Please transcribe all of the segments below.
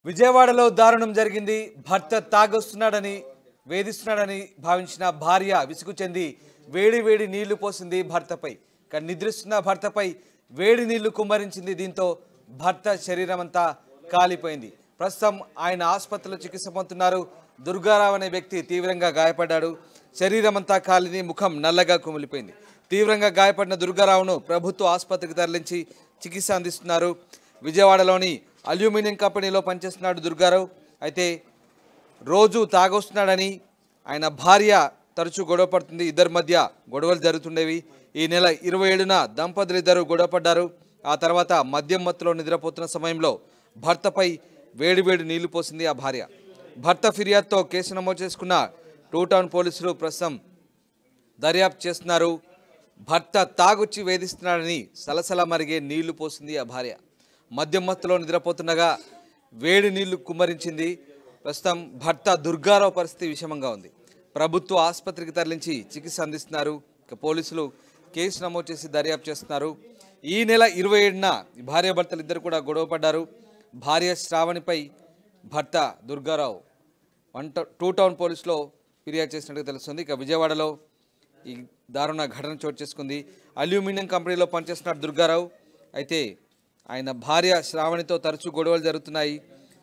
విజయవాడలో దారుణం జరిగింది భర్త తాగొస్తున్నాడని వేధిస్తున్నాడని భావించిన భార్య విసుగు చెంది వేడి వేడి నీళ్లు పోసింది భర్తపై కానీ నిద్రిస్తున్న భర్తపై వేడి నీళ్లు కుమ్మరించింది దీంతో భర్త శరీరం అంతా కాలిపోయింది ప్రస్తుతం ఆయన ఆసుపత్రిలో చికిత్స పొందుతున్నారు దుర్గారావు అనే వ్యక్తి తీవ్రంగా గాయపడ్డాడు శరీరం అంతా కాలిని ముఖం నల్లగా కుమిలిపోయింది తీవ్రంగా గాయపడిన దుర్గారావును ప్రభుత్వ ఆసుపత్రికి తరలించి చికిత్స అందిస్తున్నారు విజయవాడలోని అల్యూమినియం కంపెనీలో పనిచేస్తున్నాడు దుర్గారావు అయితే రోజు తాగొస్తున్నాడని ఆయన భార్య తరచూ గొడవ పడుతుంది ఇద్దరి మధ్య గొడవలు జరుగుతుండేవి ఈ నెల ఇరవై ఏడున దంపతులు ఇద్దరు గొడవపడ్డారు ఆ తర్వాత మద్యం మత్తులో నిద్రపోతున్న సమయంలో భర్తపై వేడివేడి నీళ్లు పోసింది ఆ భార్య భర్త ఫిర్యాదుతో కేసు నమోదు చేసుకున్న టూ టౌన్ పోలీసులు ప్రస్తుతం దర్యాప్తు చేస్తున్నారు భర్త తాగుచ్చి వేధిస్తున్నాడని సలసల మరిగే నీళ్లు పోసింది ఆ భార్య మద్యం మత్తులో నిద్రపోతుండగా వేడి నీళ్లు కుమ్మరించింది ప్రస్తుతం భర్త దుర్గారావు పరిస్థితి విషమంగా ఉంది ప్రభుత్వ ఆసుపత్రికి తరలించి చికిత్స అందిస్తున్నారు ఇక పోలీసులు కేసు నమోదు చేసి దర్యాప్తు చేస్తున్నారు ఈ నెల ఇరవై ఏడున భార్యాభర్తలు ఇద్దరు కూడా గొడవ పడ్డారు భార్య శ్రావణిపై భర్త Durgarao one town- two town పోలీసులో ఫిర్యాదు చేసినట్టుగా తెలుస్తుంది ఇక విజయవాడలో ఈ దారుణ ఘటన చోటు చేసుకుంది అల్యూమినియం కంపెనీలో పనిచేస్తున్న దుర్గారావు అయితే ఆయన భార్య శ్రావణితో తరచూ గొడవలు జరుగుతున్నాయి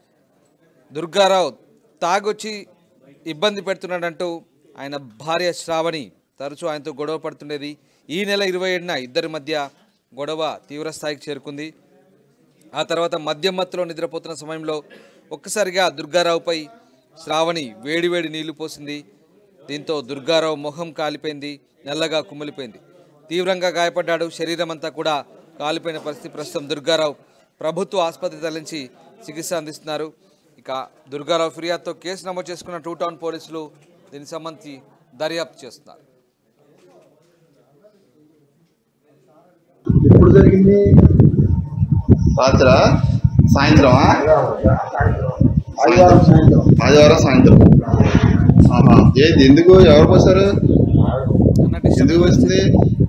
దుర్గారావు తాగొచ్చి ఇబ్బంది పెడుతున్నాడంటూ ఆయన భార్య శ్రావణి తరచూ ఆయనతో గొడవ పడుతుండేది ఈ నెల ఇరవై ఏడున ఇద్దరి మధ్య గొడవ తీవ్ర స్థాయికి చేరుకుంది ఆ తర్వాత మద్యం మత్తులో నిద్రపోతున్న సమయంలో ఒక్కసారిగా దుర్గారావుపై శ్రావణి వేడివేడి నీళ్లు పోసింది దీంతో దుర్గారావు మొహం కాలిపోయింది నల్లగా కుమిలిపోయింది తీవ్రంగా గాయపడ్డాడు శరీరం అంతా కూడా కాలిపోయిన పరిస్థితి ప్రస్తుతం దుర్గారావు ప్రభుత్వ ఆసుపత్రి తరలించి చికిత్స అందిస్తున్నారు ఇక దుర్గారావు ఫిర్యాదుతో కేసు నమోదు చేసుకున్న టూ టౌన్ పోలీసులు దీనికి సంబంధించి దర్యాప్తు చేస్తున్నారు ఎప్పుడు జరిగింది రాత్రా సాయంత్రమా ఆదివారం సాయంత్రం ఆదివారం సాయంత్రం ఆహా ఏది ఎందుకు ఎవరు పోసారు అన్న ఎందుకు డిస్టర్బెన్స్ వచ్చింది